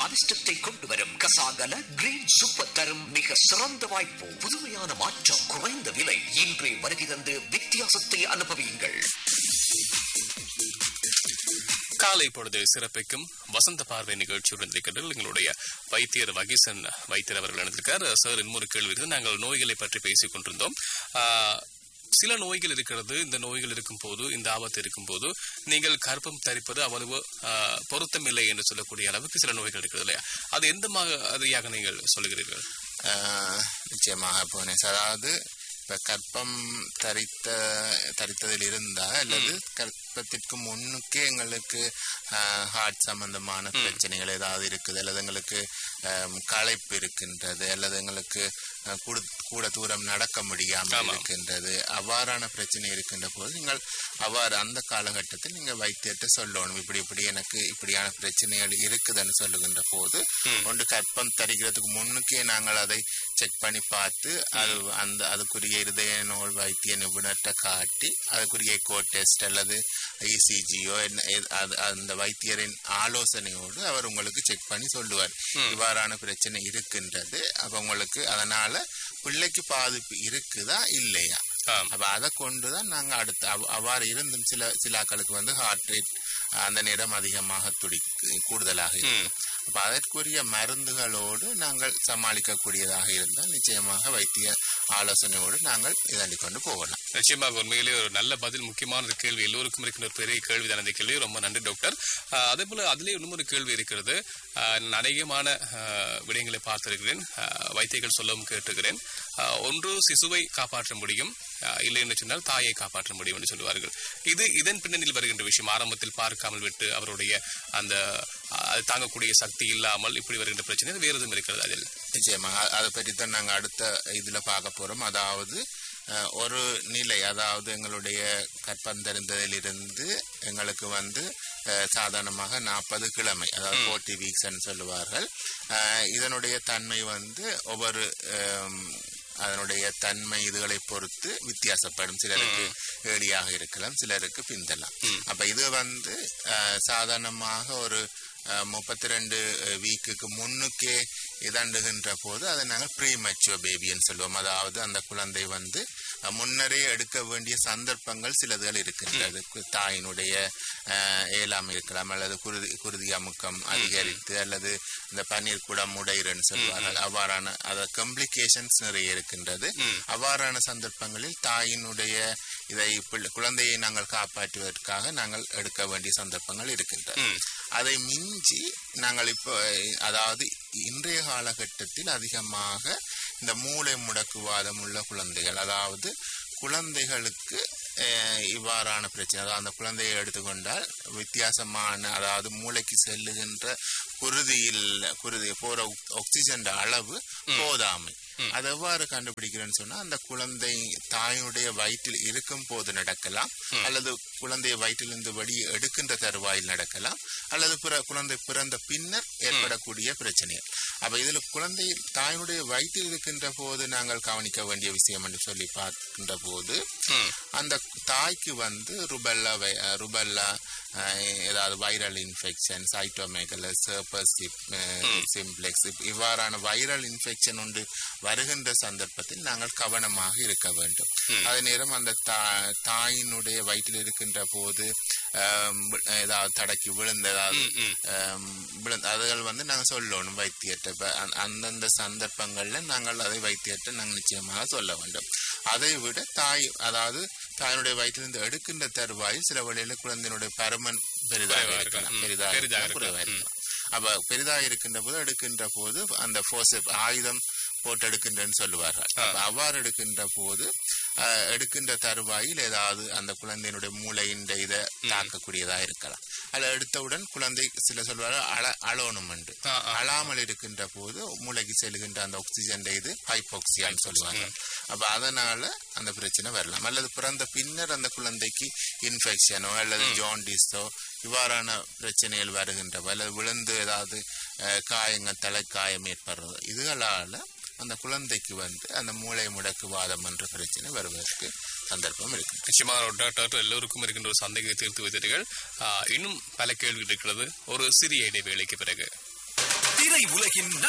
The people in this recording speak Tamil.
அதிர்ஷ்டத்தை கொண்டு வரும் கசாகல கிரீன் சூப்பர் தரும் மிக சிறந்த வாய்ப்பு புதுமையான மாற்றம் குறைந்த விலை இன்றே வருகை தந்து வித்தியாசத்தை அனுபவியுங்கள் காலை பொழுது சிறப்பிக்கும் வசந்த பார்வை நிகழ்ச்சியுடன் இருக்கின்றனர் எங்களுடைய வைத்தியர் வகிசன் வைத்தியர் அவர்கள் இணைந்திருக்கார் சார் இன்னொரு கேள்வி இருக்குது நாங்கள் நோய்களை பற்றி பேசிக் கொண்டிருந்தோம் ஆஹ், சில நோய்கள் இருக்கிறது இந்த நோய்கள் இருக்கும் போது இந்த ஆபத்து இருக்கும் போது நீங்கள் கர்ப்பம் தரிப்பது அவ்வளவு ஆஹ், பொருத்தமில்லை என்று சொல்லக்கூடிய அளவுக்கு சில நோய்கள் இருக்கிறது இல்லையா அது எந்த மாதிரியாக நீங்கள் சொல்லுகிறீர்கள் ஆஹ் நிச்சயமாக போனேன் அதாவது இப்ப கற்பம் தரித்த தரித்ததில் இருந்தா அல்லது கற்பத்திற்கு முன்னுக்கே எங்களுக்கு ஹார்ட் சம்பந்தமான பிரச்சனைகள் ஏதாவது இருக்குது அல்லது எங்களுக்கு ஆம், களைப்பு இருக்கின்றது அல்லது எங்களுக்கு அஹ், கூடு- கூட தூரம் நடக்க முடியாமல் இருக்கின்றது அவ்வாறான பிரச்சனை இருக்கின்ற போது நீங்கள் அவ்வாறு அந்த காலகட்டத்தில் நீங்க வைத்தியத்தை சொல்லணும் இப்படி இப்படி எனக்கு இப்படியான பிரச்சனைகள் இருக்குதுன்னு சொல்லுகின்ற போது ஒன்று கற்பம் தரிக்கிறதுக்கு முன்னுக்கே நாங்கள் அதை செக் பண்ணி பார்த்து அது அந்த அதுக்குரிய இருதய நோய் வைத்திய நிபுணர்கிட்ட காட்டி அதுக்குரிய எக்கோ டெஸ்ட் அல்லது இசிஜியோ அந்த வைத்தியரின் ஆலோசனையோடு அவர் உங்களுக்கு செக் பண்ணி சொல்லுவார் இவ்வாறான பிரச்சனை இருக்கின்றது அப்ப உங்களுக்கு அதனால பிள்ளைக்கு பாதிப்பு இருக்குதா இல்லையா ஆம். அப்ப அதை கொண்டுதான் நாங்க அடுத்து அவ்- அவ்வாறு இருந்தும் சில சிலாக்களுக்கு வந்து ஹார்ட் ரேட் அந்த நேரம் அதிகமாக துடி கூடுதலாக இருக்கும் அப்ப அதற்குரிய மருந்துகளோடு நாங்கள் சமாளிக்கக்கூடியதாக இருந்தால் நிச்சயமாக வைத்திய ஆலோசனையோடு நாங்கள் இதாண்டி கொண்டு போகலாம் நிச்சயமாக உண்மையிலேயே ஒரு நல்ல பதில் முக்கியமான ஒரு கேள்வி எல்லோருக்கும் இருக்கிற ஒரு பெரிய கேள்விதான் இந்த கேள்வி ரொம்ப நன்றி டாக்டர் ஆஹ் அதே போல அதிலே இன்னும் ஒரு கேள்வி இருக்கிறது ஆஹ் நான் அநேகமான ஆஹ் விடயங்களை பார்த்திருக்கிறேன் ஆஹ் வைத்தியர்கள் சொல்லவும் கேட்டிருக்கிறேன் ஆஹ் ஒன்று சிசுவை காப்பாற்ற முடியும் ஆஹ் இல்லை என்று சொன்னால் தாயை காப்பாற்ற முடியும் என்று சொல்லுவார்கள் இது இதன் பின்னணியில் வருகின்ற விஷயம் ஆரம்பத்தில் பார்க்காமல் விட்டு அவருடைய அந்த ஆஹ் அது தாங்கக்கூடிய சக்தி இல்லாமல் இப்படி வருகின்ற பிரச்சனை அது வேறு எதுவும் இருக்கிறது அதில் நிச்சயமாக அ- அதை பற்றி தான் நாங்கள் அடுத்த இதுல பார்க்க போறோம் அதாவது அஹ், ஒரு நிலை அதாவது எங்களுடைய கற்பந்தறிந்ததிலிருந்து எங்களுக்கு வந்து அஹ், சாதாரணமாக நாற்பது கிழமை அதாவது ஃபோர்ட்டி வீக்ஸ்ன்னு சொல்லுவார்கள் அஹ், இதனுடைய தன்மை வந்து ஒவ்வொரு அம், அதனுடைய தன்மை இதுகளை பொறுத்து வித்தியாசப்படும் சிலருக்கு ஏடியாக இருக்கலாம் சிலருக்கு பிந்தலாம் அப்ப இது வந்து அஹ், சாதாரணமாக ஒரு முப்பத்தி ரெண்டு வீக்குக்கு முன்னுக்கே இதண்டுகின்ற போது அதை நாங்கள் ப்ரீ மெச்சுவர் பேபின்னு சொல்லுவோம் அதாவது அந்த குழந்தை வந்து அஹ், முன்னரே எடுக்க வேண்டிய சந்தர்ப்பங்கள் சிலதுகள் இருக்கின்றது கு- தாயினுடைய அஹ், ஏலாம் இருக்கலாம் அல்லது குருதி குருதி அமுக்கம் அதிகரித்து அல்லது இந்த பன்னீர் குடம் உடைரன்னு சொல்வார்கள் அவ்வாறான அத கம்ப்ளிகேஷன்ஸ் நிறைய இருக்கின்றது அவ்வாறான சந்தர்ப்பங்களில் தாயினுடைய இதை பிள்ளை- குழந்தையை நாங்கள் காப்பாற்றுவதற்காக நாங்கள் எடுக்க வேண்டிய சந்தர்ப்பங்கள் இருக்கின்றது அதை மிஞ்சி நாங்கள் இப்போ அதாவது இன்றைய காலகட்டத்தில் அதிகமாக இந்த மூளை முடக்குவாதம் உள்ள குழந்தைகள் அதாவது குழந்தைகளுக்கு அஹ், இவ்வாறான பிரச்சனை அதாவது அந்த குழந்தையை எடுத்துக்கொண்டால் வித்தியாசமான அதாவது மூளைக்கு செல்லுகின்ற குருதியில் குருதி போற ஆக்சிஜன் அளவு போதாமை அது எவ்வாறு கண்டுபிடிக்கிறேன்னு சொன்னா அந்த குழந்தை தாயினுடைய வயிற்றில் இருக்கும் போது நடக்கலாம் அல்லது குழந்தையை வயிற்றிலிருந்து வெளியே எடுக்கின்ற தருவாயில் நடக்கலாம் அல்லது பிற குழந்தை பிறந்த பின்னர் ஏற்படக்கூடிய பிரச்சனைகள் அப்ப இதுல குழந்தை தாயினுடைய வயிற்றில் இருக்கின்ற போது நாங்கள் கவனிக்க வேண்டிய விஷயம் என்று சொல்லி பார்க்கின்ற போது அந்த தாய்க்கு வந்து ருபெல்லா வை- அஹ் ருபெல்லா அஹ், ஏதாவது viral infection cytomegalus herpes simplex இவ்வாறான வைரல் இன்ஃபெக்ஷன் உண்டு வருகின்ற சந்தர்ப்பத்தில் நாங்கள் கவனமாக இருக்க வேண்டும் அதே நேரம் அந்த தா- தாயினுடைய வயிற்றில் இருக்கின்ற போது ஆம், வி- ஏதாவது தடக்கி விழுந்த ஏதாவது ஆம், விழுந்த அதுகள் வந்து நாங்கள் சொல்லணும் வைத்தியர்கிட்ட இப்ப அந்த- அந்தந்த சந்தர்ப்பங்கள்ல நாங்கள் அதை வைத்தியர்கிட்ட நாங்கள் நிச்சயமாக சொல்ல வேண்டும் அதை விட தாய் அதாவது தாயினுடைய வயிற்றிலிருந்து எடுக்கின்ற தருவாயில் சில வழியில குழந்தையினுடைய பருமன் பெரிதாக குறைவா இருக்கலாம் இருக்கலாம். ம். பெரிதாக பெரிதாக இருக்கலாம், குறைவா இருக்கலாம். இருக்கலாம் அப்ப பெரிதாக இருக்கின்ற போது எடுக்கின்ற போது அந்த ஃபோர்ஸ் ஆயுதம் போட்டு எடுக்கின்றன்னு சொல்லுவார்கள் அப்ப அவ்வாறு எடுக்கின்ற போது அஹ், எடுக்கின்ற தருவாயில் ஏதாவது அந்த குழந்தையினுடைய மூளையின் இதை தாக்கக்கூடியதாக இருக்கலாம் அதில் எடுத்தவுடன் குழந்தை சில சொல்வார்கள் அழ அழணும் என்று ஆ, ஆ. அழாமல் இருக்கின்ற போது மூளைக்கு செல்கின்ற அந்த ஆக்சிஜன் இது ஹைபோக்சியான்னு சொல்லுவாங்க அப்ப அதனால அந்த பிரச்சனை வரலாம் அல்லது பிறந்த பின்னர் அந்த குழந்தைக்கு இன்ஃபெக்ஷனோ அல்லது ஜாண்டிஸோ இவ்வாறான பிரச்சனைகள் வருகின்றவோ அல்லது விழுந்து ஏதாவது அஹ், காயங்கள் தலைக்காயம் ஏற்படுறது இதுகளால அந்த குழந்தைக்கு வந்து அந்த மூளை முடக்குவாதம் என்ற பிரச்சனை வருவதற்கு சந்தர்ப்பம் இருக்கு நிச்சயமாக டாக்டர் எல்லோருக்கும் இருக்கின்ற ஒரு சந்தேகத்தை தீர்த்து வைத்தீர்கள் ஆஹ் இன்னும் பல கேள்விகள் இருக்கிறது ஒரு சிறிய இடைவேளைக்கு பிறகு உலகின்